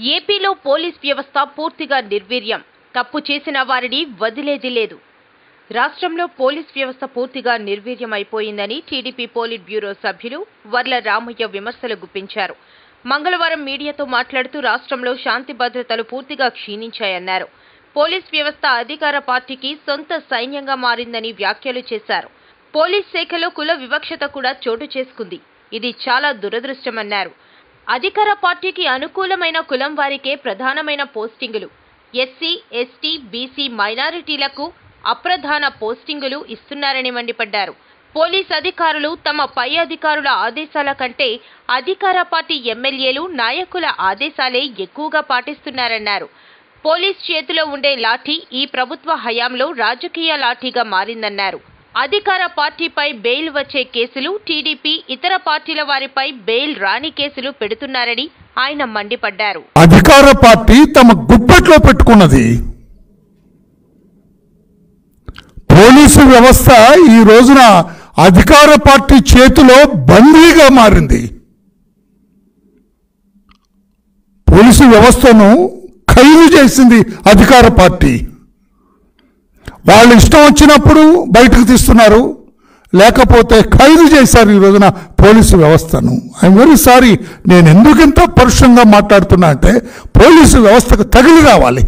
ఏపీలో పోలీస్ వ్యవస్థ పూర్తిగా నిర్వీర్యం తప్పు చేసిన వారిని వదిలేది లేదు రాష్ట్రంలో పోలీస్ వ్యవస్థ పూర్తిగా నిర్వీర్యమైపోయిందని టీడీపీ పోలిట్ బ్యూరో సభ్యులు వర్ల రామయ్య విమర్శలు గుప్పించారు మంగళవారం మీడియాతో మాట్లాడుతూ రాష్ట్రంలో శాంతి భద్రతలు పూర్తిగా క్షీణించాయన్నారు పోలీస్ వ్యవస్థ అధికార పార్టీకి సొంత సైన్యంగా మారిందని వ్యాఖ్యలు చేశారు పోలీస్ శాఖలో కుల వివక్షత కూడా చోటు చేసుకుంది ఇది చాలా దురదృష్టమన్నారు అధికార పార్టీకి అనుకూలమైన కులం వారికే ప్రధానమైన పోస్టింగులు ఎస్సీ ఎస్టీ బీసీ మైనారిటీలకు అప్రధాన పోస్టింగులు ఇస్తున్నారని మండిపడ్డారు పోలీస్ అధికారులు తమ పై అధికారుల ఆదేశాల కంటే అధికార పార్టీ ఎమ్మెల్యేలు నాయకుల ఆదేశాలే ఎక్కువగా పాటిస్తున్నారన్నారు పోలీస్ చేతిలో ఉండే లాఠీ ఈ ప్రభుత్వ హయాంలో రాజకీయ లాఠీగా మారిందన్నారు అధికార పార్టీపై బెయిల్ వచ్చే కేసులు టీడీపీ ఇతర పార్టీల వారిపై బెయిల్ రాని కేసులు పెడుతున్నారని ఆయన మండిపడ్డారు అధికార పార్టీ తమ గుప్పెట్లో పెట్టుకున్నది పోలీసు వ్యవస్థ ఈ రోజున అధికార పార్టీ చేతిలో బందీగా మారింది పోలీసు వ్యవస్థను ఖైదు చేసింది అధికార పార్టీ వాళ్ళు ఇష్టం వచ్చినప్పుడు బయటకు తీస్తున్నారు లేకపోతే ఖైదు చేశారు ఈ రోజున పోలీసు వ్యవస్థను ఐఎమ్ వెరీ సారీ నేను ఎందుకు ఇంత పరుషంగా మాట్లాడుతున్నా అంటే పోలీసు వ్యవస్థకు తగిలి రావాలి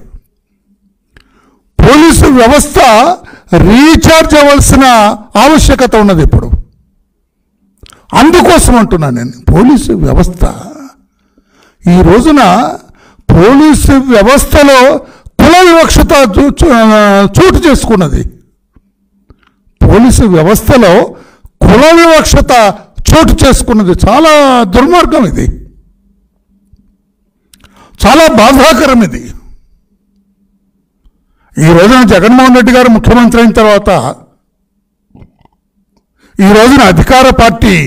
పోలీసు వ్యవస్థ రీఛార్జ్ అవ్వాల్సిన ఆవశ్యకత ఉన్నది ఇప్పుడు అందుకోసం అంటున్నాను నేను పోలీసు వ్యవస్థ ఈ రోజున పోలీసు వ్యవస్థలో కుల వివక్షత చూ- చూ- చోటు చేసుకున్నది పోలీసు వ్యవస్థలో కుల వివక్షత చోటు చేసుకున్నది చాలా దుర్మార్గం ఇది చాలా బాధాకరం ఇది ఈ రోజున జగన్మోహన్ రెడ్డి గారు ముఖ్యమంత్రి అయిన తర్వాత ఈ రోజున అధికార పార్టీ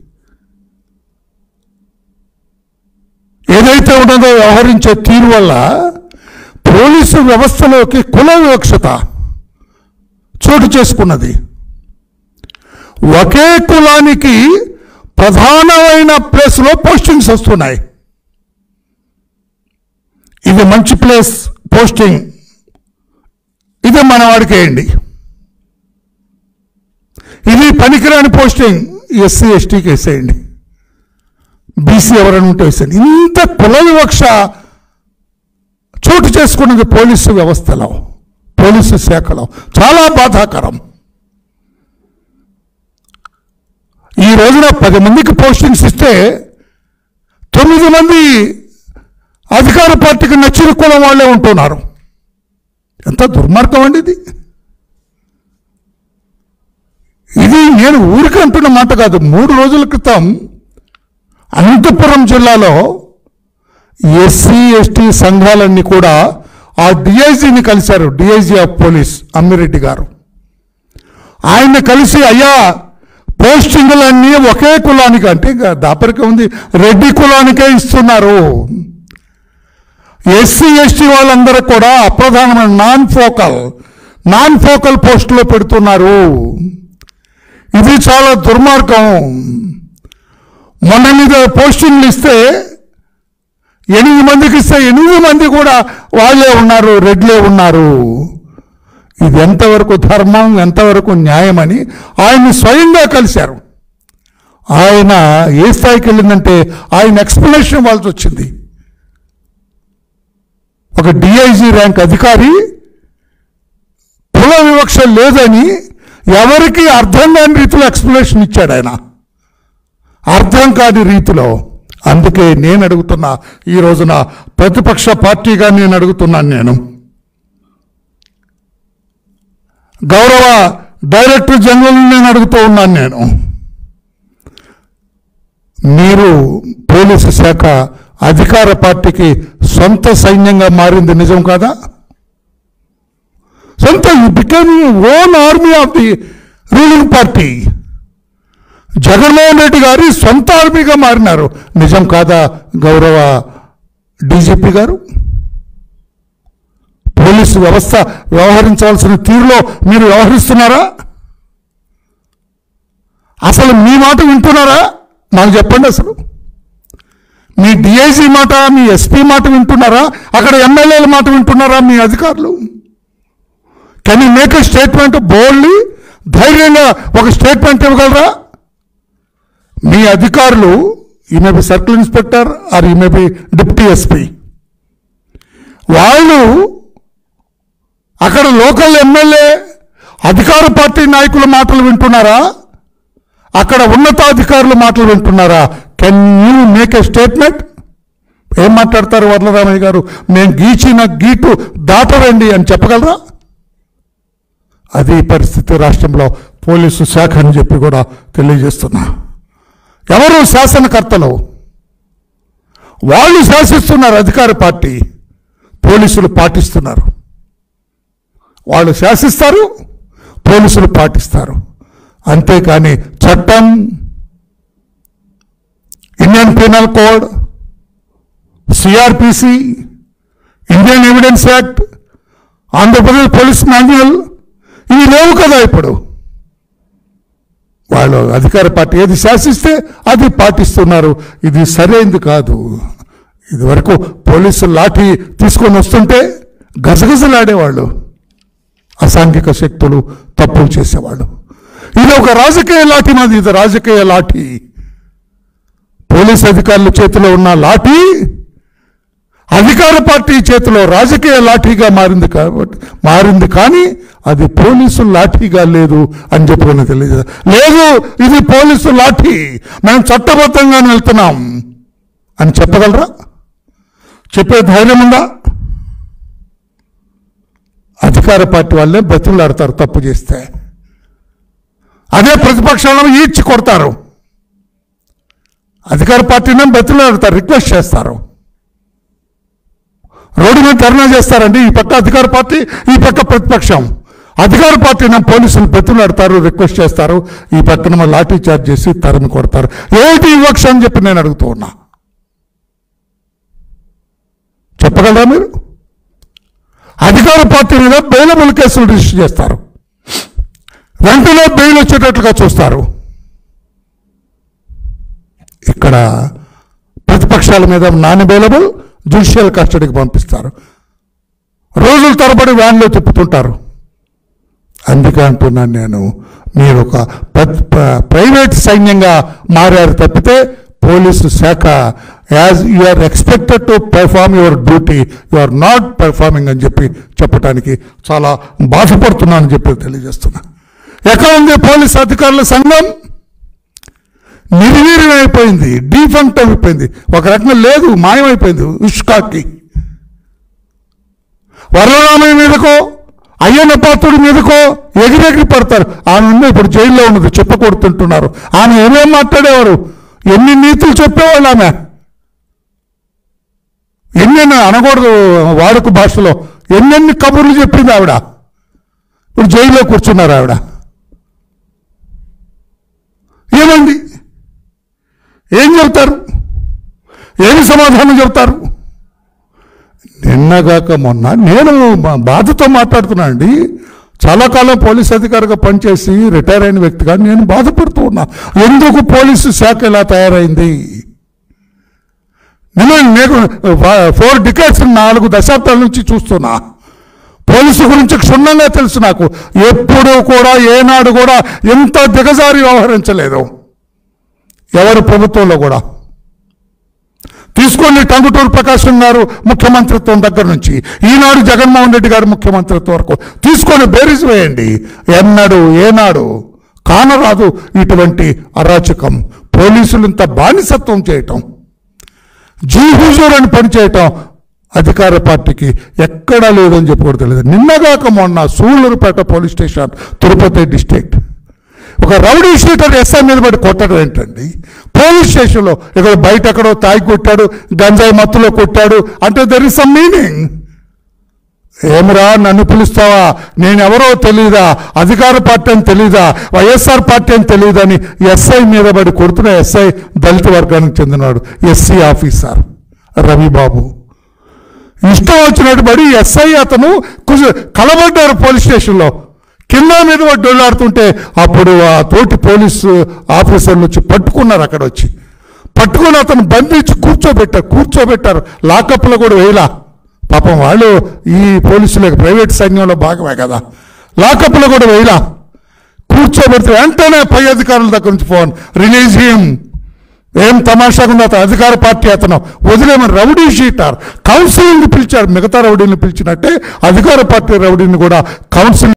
ఏదైతే ఉన్నదో వ్యవహరించే తీరు వల్ల పోలీసు వ్యవస్థలోకి కుల వివక్షత చోటు చేసుకున్నది ఒకే కులానికి ప్రధానమైన ప్లేస్లో పోస్టింగ్స్ వస్తున్నాయి ఇది మంచి ప్లేస్ పోస్టింగ్ ఇది మన వాడికి వేయండి ఇది పనికిరాని పోస్టింగ్ ఎస్సీ ఎస్టీకి వేసేయండి బీసీ ఎవరైనా ఉంటే వేసేయండి ఇంత కుల వివక్ష చోటు చేసుకున్నది పోలీసు వ్యవస్థలో పోలీసు శాఖలో చాలా బాధాకరం ఈ రోజున పది మందికి పోస్టింగ్స్ ఇస్తే తొమ్మిది మంది అధికార పార్టీకి నచ్చిన కులం వాళ్ళే ఉంటున్నారు ఎంత దుర్మార్గం అండి ఇది ఇది నేను ఊరికి అంటున్న మాట కాదు మూడు రోజుల క్రితం అనంతపురం జిల్లాలో ఎస్సీ ఎస్టీ సంఘాలన్నీ కూడా ఆ డిఐజీని కలిశారు డిఐజీ ఆఫ్ పోలీస్ అమ్మిరెడ్డి గారు ఆయన కలిసి అయ్యా పోస్టింగులన్నీ ఒకే కులానికి అంటే ఇంకా దాపరిక ఉంది రెడ్డి కులానికే ఇస్తున్నారు ఎస్సీ ఎస్టీ వాళ్ళందరూ కూడా అప్రధానమైన నాన్ ఫోకల్ నాన్ ఫోకల్ పోస్టులో పెడుతున్నారు ఇది చాలా దుర్మార్గం మొన్న మీద పోస్టింగ్లు ఇస్తే ఎనిమిది మందికి ఇస్తే ఎనిమిది మంది కూడా వాళ్ళే ఉన్నారు రెడ్లే ఉన్నారు ఇది ఎంతవరకు ధర్మం ఎంతవరకు న్యాయమని ఆయన్ని స్వయంగా కలిశారు ఆయన ఏ స్థాయికి వెళ్ళిందంటే ఆయన ఎక్స్ప్లెనేషన్ ఇవ్వాల్సి వచ్చింది ఒక డిఐజీ ర్యాంక్ అధికారి కుల వివక్ష లేదని ఎవరికి అర్థం కాని రీతిలో ఎక్స్ప్లెనేషన్ ఇచ్చాడు ఆయన అర్థం కాని రీతిలో అందుకే నేను అడుగుతున్నా ఈ రోజున ప్రతిపక్ష పార్టీగా నేను అడుగుతున్నాను నేను గౌరవ డైరెక్టర్ జనరల్ నేను అడుగుతూ ఉన్నాను నేను మీరు పోలీసు శాఖ అధికార పార్టీకి సొంత సైన్యంగా మారింది నిజం కాదా సొంత become own army of the ruling party Jaganmohan Reddy గారి సొంత ఆర్మీగా మారినారు నిజం కాదా గౌరవ డీజీపీ గారు పోలీసు వ్యవస్థ వ్యవహరించవలసిన తీరులో మీరు వ్యవహరిస్తున్నారా అసలు మీ మాట వింటున్నారా నాకు చెప్పండి అసలు మీ డిఐజీ మాట మీ ఎస్పీ మాట వింటున్నారా అక్కడ ఎమ్మెల్యేల మాట వింటున్నారా మీ అధికారులు can you make a statement boldly ధైర్యంగా ఒక స్టేట్మెంట్ ఇవ్వగలరా మీ అధికారులు ఈ may be circle inspector or ఈ మే బి డిప్యూటీ ఎస్పీ వాళ్ళు అక్కడ లోకల్ ఎమ్మెల్యే అధికార పార్టీ నాయకుల మాటలు వింటున్నారా అక్కడ ఉన్నతాధికారుల మాటలు వింటున్నారా can you make a statement ఏం మాట్లాడతారు వరలరామయ్య గారు మేము గీచిన గీటు దాటరండి అని చెప్పగలరా అది పరిస్థితి రాష్ట్రంలో పోలీసు శాఖ అని చెప్పి కూడా తెలియజేస్తున్నా ఎవరు శాసనకర్తలు వాళ్ళు శాసిస్తున్నారు అధికార పార్టీ పోలీసులు పాటిస్తున్నారు వాళ్ళు శాసిస్తారు పోలీసులు పాటిస్తారు అంతేకాని చట్టం Indian penal code CrPC Indian evidence act Andhra Pradesh police manual ఇవి లేవు కదా ఇప్పుడు వాళ్ళు అధికార పార్టీ ఏది శాసిస్తే అది పాటిస్తున్నారు ఇది సరైంది కాదు ఇది వరకు పోలీసులు లాఠీ తీసుకొని వస్తుంటే గజగజలాడేవాళ్ళు అసాంఘిక శక్తులు తప్పులు చేసేవాళ్ళు ఇది ఒక రాజకీయ లాఠీ మాది ఇది రాజకీయ లాఠీ పోలీస్ అధికారుల చేతిలో ఉన్న లాఠీ అధికార పార్టీ చేతిలో రాజకీయ లాఠీగా మారింది కాబట్టి మారింది కానీ అది పోలీసు లాఠీగా లేదు అని చెప్పుకుని తెలియదు లేదు ఇది పోలీసు లాఠీ మేము చట్టబద్ధంగా వెళ్తున్నాం అని చెప్పగలరా చెప్పే ధైర్యం ఉందా అధికార పార్టీ వాళ్ళే బతులాడతారు తప్పు చేస్తే అదే ప్రతిపక్షంలో ఈడ్చి కొడతారు అధికార పార్టీనే బతులాడతారు రిక్వెస్ట్ చేస్తారు రోడ్డు మీద ధర్నా చేస్తారండి ఈ పక్క అధికార పార్టీ ఈ పక్క ప్రతిపక్షం అధికార పార్టీని పోలీసులు బతులాడతారు రిక్వెస్ట్ చేస్తారు ఈ పక్కన లాఠీ చార్జ్ చేసి తరిమి కొడతారు ఏంటి వివక్ష అని చెప్పి నేను అడుగుతూ ఉన్నా చెప్పగలరా మీరు అధికార పార్టీ మీద బెయిలబుల్ కేసులు రిజిస్టర్ చేస్తారు వెంటనే బెయిల్ వచ్చేటట్లుగా చూస్తారు ఇక్కడ ప్రతిపక్షాల మీద నాన్ అవైలబుల్ జ్యుడిషియల్ కస్టడీకి పంపిస్తారు రోజుల తరబడి వ్యాన్లో తిప్పుతుంటారు అందుకే అంటున్నాను నేను మీరు ఒక ప్ర- ప్ర- ప్రైవేట్ సైన్యంగా మారారు తప్పితే పోలీసు శాఖ as you are expected to perform your duty you are not performing అని చెప్పి చెప్పడానికి చాలా బాధపడుతున్నానని చెప్పి తెలియజేస్తున్నా ఎక్కడ ఉంది పోలీస్ అధికారుల సంఘం నిర్వీర్యం అయిపోయింది డీఫంక్ట్ అయిపోయింది ఒక రకంగా లేదు మాయమైపోయింది ఉష్కాకి వరరామయ్య మీదకో అయ్యన్న పాత్రుడి మీదకో ఎగిరెగిరి పడతారు ఆమె ఉంది ఇప్పుడు జైల్లో ఉన్నది చెప్పకూడుతుంటున్నారు ఆమె ఏమేం మాట్లాడేవారు ఎన్ని నీతులు చెప్పేవాళ్ళు ఆమె ఎన్నెన్ని అనకూడదు వాడుక భాషలో ఎన్నెన్ని కబుర్లు చెప్పింది ఆవిడ ఇప్పుడు జైల్లో కూర్చున్నారు ఆవిడ ఏమండి ఏం చెప్తారు ఏమి సమాధానం చెప్తారు నిన్నగాక మొన్న నేను బా- బాధతో మాట్లాడుతున్నా అండి చాలా కాలం పోలీస్ అధికారిగా పనిచేసి రిటైర్ అయిన వ్యక్తిగా నేను బాధపడుతూ ఉన్నా ఎందుకు పోలీసు శాఖ ఇలా తయారైంది నేను నేను ఫోర్ డికేట్స్ నాలుగు దశాబ్దాల నుంచి చూస్తున్నా పోలీసు గురించి క్షుణ్ణంగా తెలుసు నాకు ఎప్పుడూ కూడా ఏనాడు కూడా ఎంత దిగజారి వ్యవహరించలేదు ఎవరు ప్రభుత్వంలో కూడా తీసుకోండి టంగుటూరు ప్రకాశం గారు ముఖ్యమంత్రిత్వం దగ్గర నుంచి ఈనాడు జగన్మోహన్ రెడ్డి గారు ముఖ్యమంత్రిత్వం వరకు తీసుకొని బేరీజ్ వేయండి ఎన్నడు ఏనాడు కానరాదు ఇటువంటి అరాచకం పోలీసులు ఇంత బానిసత్వం చేయటం జీ హుజూర్ అని పనిచేయటం అధికార పార్టీకి ఎక్కడా లేదని చెప్పి కూడా తెలియదు నిన్నగాక మొన్న Sullurpeta police station Tirupati district ఒక రౌడీ షీటర్ ఎస్ఐ మీద పడి కొట్టడం ఏంటండి పోలీస్ స్టేషన్లో ఇక్కడ బయట ఎక్కడో తాగి కొట్టాడు గంజాయి మత్తులో కొట్టాడు అంటే దెర్ ఇస్ సమ్ మీనింగ్ ఏమరా నన్ను పిలుస్తావా నేనెవరో తెలీదా అధికార పార్టీ అని తెలీదా వైఎస్ఆర్ పార్టీ అని తెలియదని ఎస్ఐ మీద పడి కొడుతున్న ఎస్ఐ దళిత వర్గానికి చెందినవాడు ఎస్సీ ఆఫీసర్ రవిబాబు ఇష్టం వచ్చినట్టు పడి ఎస్ఐ అతను కొంచెం కలబడ్డారు పోలీస్ స్టేషన్లో కింద మీద వాడు డొల్లాడుతుంటే అప్పుడు ఆ తోటి పోలీసు ఆఫీసర్లు వచ్చి పట్టుకున్నారు అక్కడ వచ్చి పట్టుకొని అతను బంధించి కూర్చోబెట్టారు కూర్చోబెట్టారు లాకప్లో కూడా వేయలా పాపం వాళ్ళు ఈ పోలీసులకు ప్రైవేట్ సైన్యంలో భాగమే కదా లాకప్లో కూడా వేయలా కూర్చోబెడితే వెంటనే పై అధికారుల దగ్గర నుంచి ఫోన్ రిలీజ్ హిమ్ ఏం తమాషాగా ఉంది అతను అధికార పార్టీ అతను వదిలేమని రౌడీ షీటర్ కౌన్సిలింగ్ పిలిచారు మిగతా రౌడీని పిలిచినట్టే అధికార పార్టీ రౌడీని కూడా కౌన్సిలింగ్